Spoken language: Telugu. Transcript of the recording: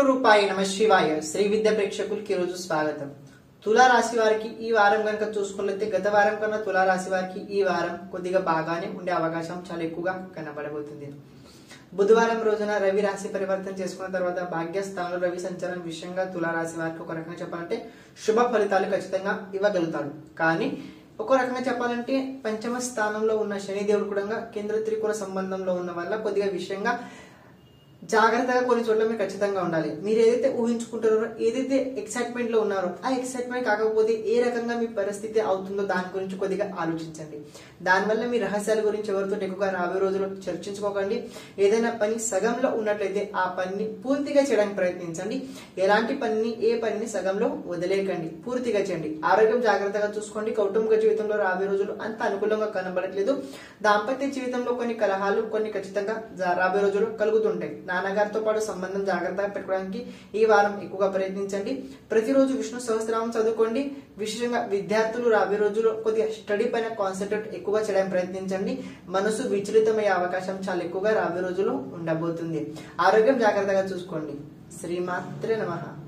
రూపాయి నమ శివాయ శ్రీ విద్య ప్రేక్షకులకి ఈ రోజు స్వాగతం తులా రాశి వారికి ఈ వారం కనుక చూసుకున్నట్లయితే గత వారం కన్నా తులా రాశి వారికి ఈ వారం కొద్దిగా బాగానే ఉండే అవకాశం చాలా ఎక్కువగా కనబడబోతుంది బుధవారం రోజున రవి రాశి పరివర్తన చేసుకున్న తర్వాత భాగ్యస్థానంలో రవి సంచారం విషయంగా తులా రాశి వారికి ఒక రకంగా చెప్పాలంటే శుభ ఫలితాలు ఖచ్చితంగా ఇవ్వగలుగుతాడు కానీ ఒక రకంగా చెప్పాలంటే పంచమ స్థానంలో ఉన్న శనిదేవుడు కూడా కేంద్ర త్రికోణ సంబంధంలో ఉన్న వల్ల కొద్దిగా విషయంగా జాగ్రత్తగా కొన్ని చోట్ల మీరు ఖచ్చితంగా ఉండాలి మీరు ఏదైతే ఊహించుకుంటారో ఏదైతే ఎక్సైట్మెంట్ లో ఉన్నారో ఆ ఎక్సైట్మెంట్ కాకపోతే ఏ రకంగా మీ పరిస్థితి అవుతుందో దాని గురించి కొద్దిగా ఆలోచించండి దానివల్ల మీ రహస్యాల గురించి ఎవరితో ఎక్కువగా రాబోయే రోజుల్లో చర్చించుకోకండి ఏదైనా పని సగంలో ఉన్నట్లయితే ఆ పనిని పూర్తిగా చేయడానికి ప్రయత్నించండి ఎలాంటి పనిని ఏ పనిని సగంలో వదిలేయకండి పూర్తిగా చేయండి ఆరోగ్యం జాగ్రత్తగా చూసుకోండి కౌటుంబిక జీవితంలో రాబోయే రోజులు అంత అనుకూలంగా కనబడట్లేదు దాంపత్య జీవితంలో కొన్ని కలహాలు కొన్ని ఖచ్చితంగా జా- రాబోయే రోజులు కలుగుతుంటాయి నాన్నగారితో పాటు సంబంధం జాగ్రత్తగా పెట్టుకోవడానికి ఈ వారం ఎక్కువగా ప్రయత్నించండి ప్రతిరోజు విష్ణు సహస్రనామం చదువుకోండి విశేషంగా విద్యార్థులు రాబోయే రోజుల్లో కొద్దిగా స్టడీ పైన కాన్సన్ట్రేట్ ఎక్కువగా చేయడానికి ప్రయత్నించండి మనసు విచలితమయ్యే అవకాశం చాలా ఎక్కువగా రాబోయే రోజుల్లో ఉండబోతుంది ఆరోగ్యం జాగ్రత్తగా చూసుకోండి శ్రీమాత్రే నమః